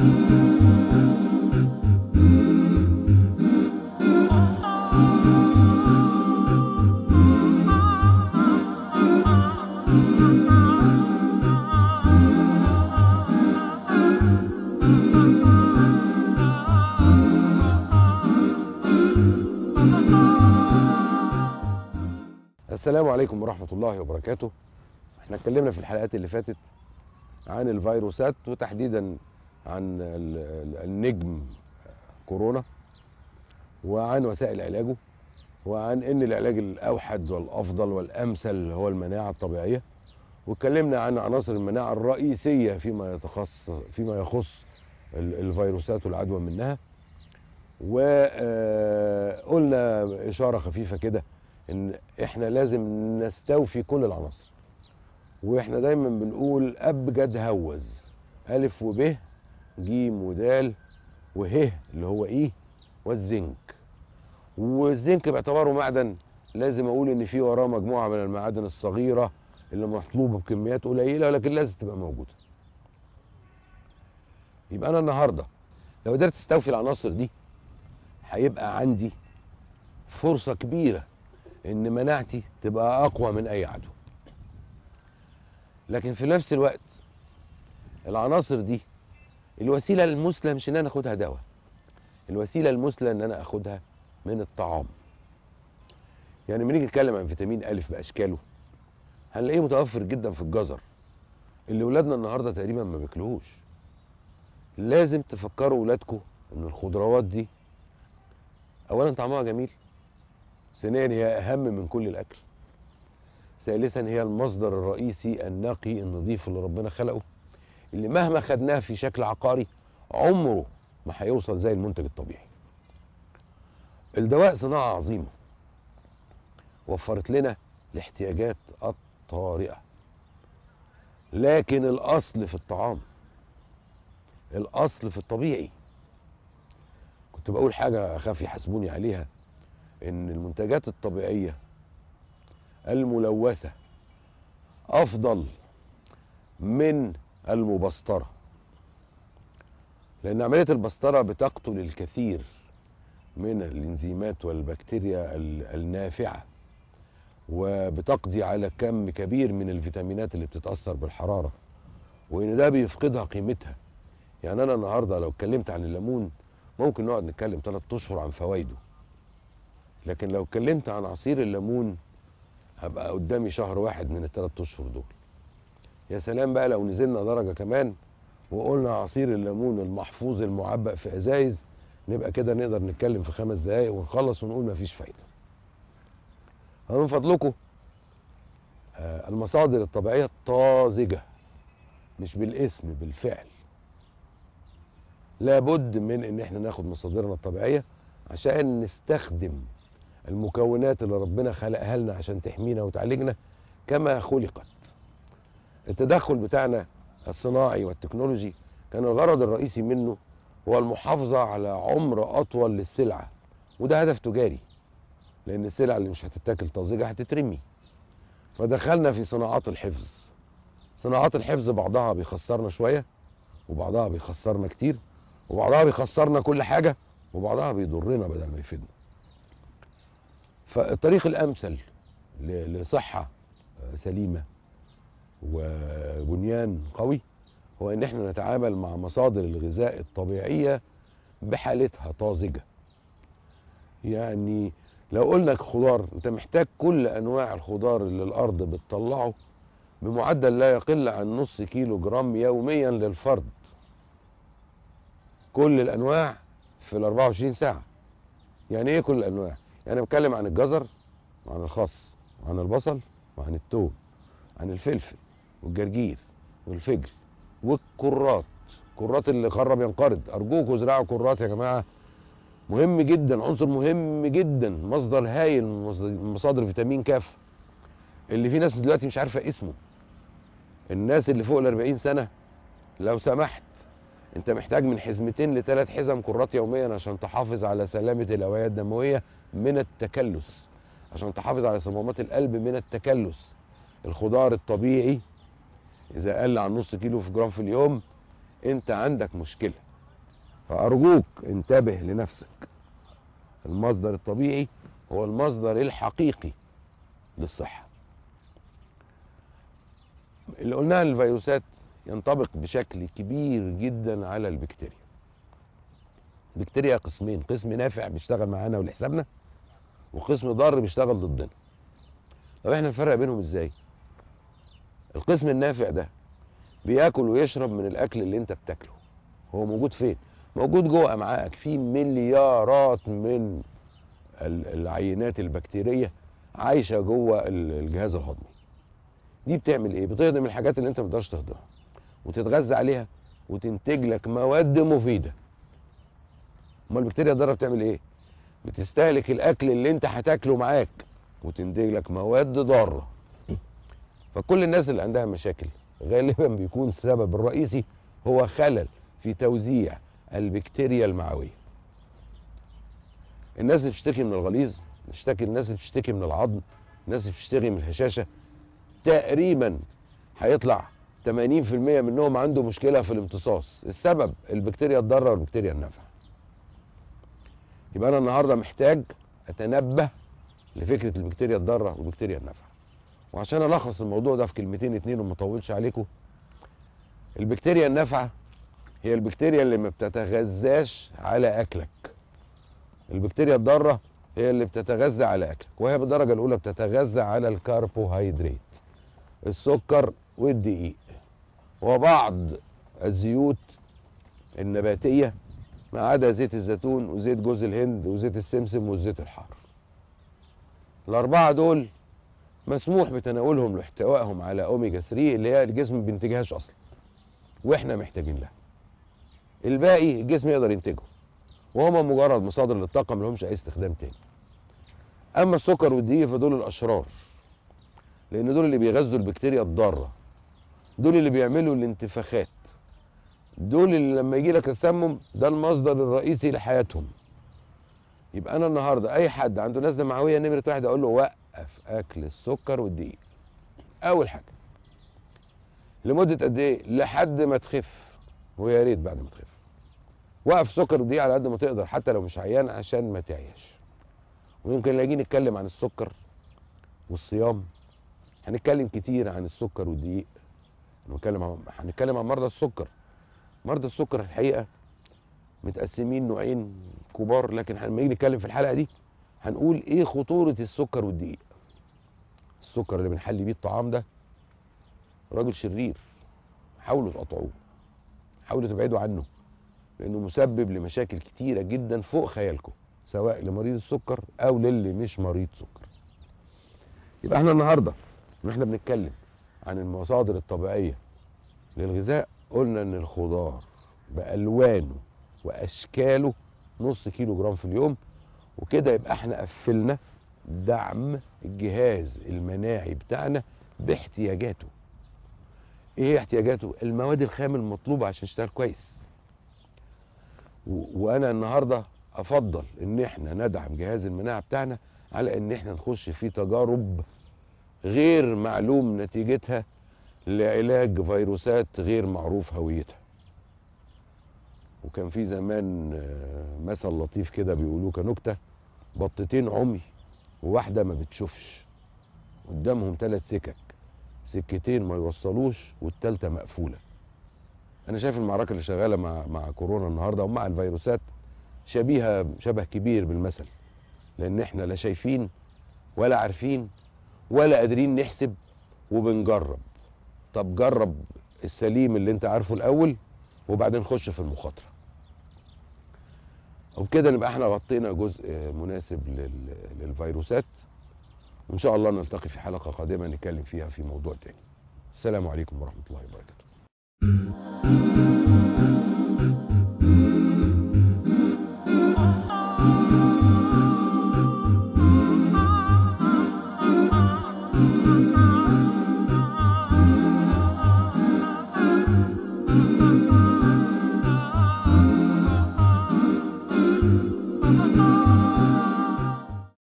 السلام عليكم ورحمة الله وبركاته احنا اتكلمنا في الحلقات اللي فاتت عن الفيروسات وتحديدا عن ال- ال- النجم كورونا وعن وسائل علاجه وعن ان العلاج الاوحد والافضل والامثل هو المناعة الطبيعية واتكلمنا عن عناصر المناعة الرئيسية فيما يتخص فيما يخص ال- الفيروسات والعدوى منها وقلنا اشارة خفيفة كده ان احنا لازم نستوفي كل العناصر واحنا دايما بنقول ابجد هوز الف وب جيم ودال وه اللي هو ايه والزنك والزنك باعتباره معدن لازم اقول ان في وراه مجموعه من المعادن الصغيره اللي مطلوبه بكميات قليله ولكن لازم تبقى موجوده يبقى انا النهارده لو قدرت استوفي العناصر دي هيبقى عندي فرصه كبيره ان مناعتي تبقى اقوى من اي عدو لكن في نفس الوقت العناصر دي الوسيله المثلى مش ان انا اخدها دواء الوسيله المثلى ان انا اخدها من الطعام يعني لما نيجي نتكلم عن فيتامين الف باشكاله هنلاقيه متوفر جدا في الجزر اللي ولادنا النهارده تقريبا ما بياكلوهوش لازم تفكروا ولادكم ان الخضروات دي اولا طعمها جميل ثانيا هي اهم من كل الاكل ثالثا هي المصدر الرئيسي النقي النظيف اللي ربنا خلقه اللي مهما خدناه في شكل عقاري عمره ما هيوصل زي المنتج الطبيعي الدواء صناعة عظيمة وفرت لنا الاحتياجات الطارئة لكن الأصل في الطعام الأصل في الطبيعي كنت بقول حاجة أخاف يحاسبوني عليها ان المنتجات الطبيعيه الملوثه افضل من المبستره لان عمليه البسطره بتقتل الكثير من الانزيمات والبكتيريا ال- النافعه وبتقضي على كم كبير من الفيتامينات اللي بتتاثر بالحراره وان ده بيفقدها قيمتها يعني انا النهارده لو اتكلمت عن الليمون ممكن نقعد نتكلم ثلاث اشهر عن فوائده لكن لو اتكلمت عن عصير الليمون هبقى قدامي شهر واحد من الثلاث اشهر دول يا سلام بقى لو نزلنا درجه كمان وقلنا عصير الليمون المحفوظ المعبأ في ازايز نبقى كده نقدر نتكلم في خمس دقايق ونخلص ونقول مفيش فايده فمن فضلكم آه، المصادر الطبيعيه الطازجه مش بالاسم بالفعل لابد من ان احنا ناخد مصادرنا الطبيعيه عشان نستخدم المكونات اللي ربنا خلقها لنا عشان تحمينا وتعالجنا كما خلقت التدخل بتاعنا الصناعي والتكنولوجي كان الغرض الرئيسي منه هو المحافظة على عمر أطول للسلعة وده هدف تجاري لأن السلع اللي مش هتتاكل طازجة هتترمي فدخلنا في صناعات الحفظ صناعات الحفظ بعضها بيخسرنا شوية وبعضها بيخسرنا كتير وبعضها بيخسرنا كل حاجة وبعضها بيضرنا بدل ما يفيدنا فالطريق الامثل ل- لصحه سليمه وبنيان قوي هو ان احنا نتعامل مع مصادر الغذاء الطبيعيه بحالتها طازجه يعني لو قلنا خضار انت محتاج كل انواع الخضار اللي الارض بتطلعه بمعدل لا يقل عن نص كيلو جرام يوميا للفرد كل الانواع في ال 24 ساعه يعني ايه كل الانواع يعني بتكلم عن الجزر وعن الخس وعن البصل وعن الثوم عن الفلفل والجرجير والفجل والكرات كرات اللي قرب ينقرض ارجوكوا ازرعوا كرات يا جماعه مهم جدا عنصر مهم جدا مصدر هايل من مصدر- من مصادر فيتامين كاف اللي في ناس دلوقتي مش عارفه اسمه الناس اللي فوق ال 40 سنه لو سمحت انت محتاج من حزمتين لثلاث حزم كرات يوميا عشان تحافظ على سلامه الاوعيه الدمويه من التكلس عشان تحافظ على صمامات القلب من التكلس الخضار الطبيعي اذا قل عن نص كيلو في جرام في اليوم انت عندك مشكله فأرجوك انتبه لنفسك المصدر الطبيعي هو المصدر الحقيقي للصحة اللي قلناه عن الفيروسات ينطبق بشكل كبير جدا على البكتيريا البكتيريا قسمين قسم نافع بيشتغل معانا ولحسابنا وقسم ضار بيشتغل ضدنا طب احنا نفرق بينهم ازاي القسم النافع ده بياكل ويشرب من الاكل اللي انت بتاكله هو موجود فين موجود جوه امعائك في مليارات من ال- العينات البكتيريه عايشه جوه ال- الجهاز الهضمي دي بتعمل ايه بتهضم الحاجات اللي انت ما تقدرش تهضمها وتتغذى عليها وتنتج لك مواد مفيده امال البكتيريا الضاره بتعمل ايه بتستهلك الاكل اللي انت هتاكله معاك وتنتج لك مواد ضاره فكل الناس اللي عندها مشاكل غالبا بيكون السبب الرئيسي هو خلل في توزيع البكتيريا المعويه الناس اللي بتشتكي من الغليظ بتشتكي الناس اللي بتشتكي من العظم الناس اللي بتشتكي من الهشاشه تقريبا هيطلع 80% منهم عنده مشكله في الامتصاص السبب البكتيريا الضاره والبكتيريا النافعه يبقى انا النهارده محتاج اتنبه لفكره البكتيريا الضاره والبكتيريا النافعه وعشان الخص الموضوع ده في كلمتين اتنين وما اطولش عليكم البكتيريا النافعه هي البكتيريا اللي ما بتتغذاش على اكلك البكتيريا الضاره هي اللي بتتغذى على اكلك وهي بالدرجه الاولى بتتغذى على الكربوهيدرات السكر والدقيق وبعض الزيوت النباتيه ما عدا زيت الزيتون وزيت جوز الهند وزيت السمسم والزيت الحار الاربعه دول مسموح بتناولهم لاحتوائهم على اوميجا 3 اللي هي الجسم ما بينتجهاش اصلا واحنا محتاجين لها الباقي الجسم يقدر ينتجه وهما مجرد مصادر للطاقه ما لهمش اي استخدام تاني اما السكر والدقيق فدول الاشرار لان دول اللي بيغذوا البكتيريا الضاره دول اللي بيعملوا الانتفاخات دول اللي لما يجي لك تسمم ده المصدر الرئيسي لحياتهم يبقى انا النهارده اي حد عنده نزله معويه نمره واحد اقول له وقف اكل السكر والدقيق اول حاجه لمده قد ايه لحد ما تخف ويا ريت بعد ما تخف وقف سكر ودقيق على قد ما تقدر حتى لو مش عيان عشان ما تعيش ويمكن نيجي نتكلم عن السكر والصيام هنتكلم كتير عن السكر والدقيق هنتكلم عن هنتكلم عن مرضى السكر مرضى السكر الحقيقه متقسمين نوعين كبار لكن لما نيجي نتكلم في الحلقه دي هنقول ايه خطوره السكر والدقيق السكر اللي بنحلي بيه الطعام ده راجل شرير حاولوا تقطعوه حاولوا تبعدوا عنه لانه مسبب لمشاكل كتيره جدا فوق خيالكم سواء لمريض السكر او للي مش مريض سكر يبقى احنا النهارده واحنا بنتكلم عن المصادر الطبيعيه للغذاء قلنا ان الخضار بالوانه واشكاله نص كيلو جرام في اليوم وكده يبقى احنا قفلنا دعم الجهاز المناعي بتاعنا باحتياجاته ايه هي احتياجاته المواد الخام المطلوبه عشان يشتغل كويس و- وانا النهارده افضل ان احنا ندعم جهاز المناعه بتاعنا على ان احنا نخش في تجارب غير معلوم نتيجتها لعلاج فيروسات غير معروف هويتها وكان في زمان آه، مثل لطيف كده بيقولوه كنكته بطتين عمي وواحده ما بتشوفش قدامهم ثلاث سكك سكتين ما يوصلوش والتالتة مقفولة أنا شايف المعركة اللي شغالة مع مع كورونا النهاردة ومع الفيروسات شبيهة شبه كبير بالمثل لأن إحنا لا شايفين ولا عارفين ولا قادرين نحسب وبنجرب طب جرب السليم اللي أنت عارفه الأول وبعدين خش في المخاطرة وبكده نبقى احنا غطينا جزء مناسب لل- للفيروسات وان شاء الله نلتقي في حلقه قادمه نتكلم فيها في موضوع تاني السلام عليكم ورحمه الله وبركاته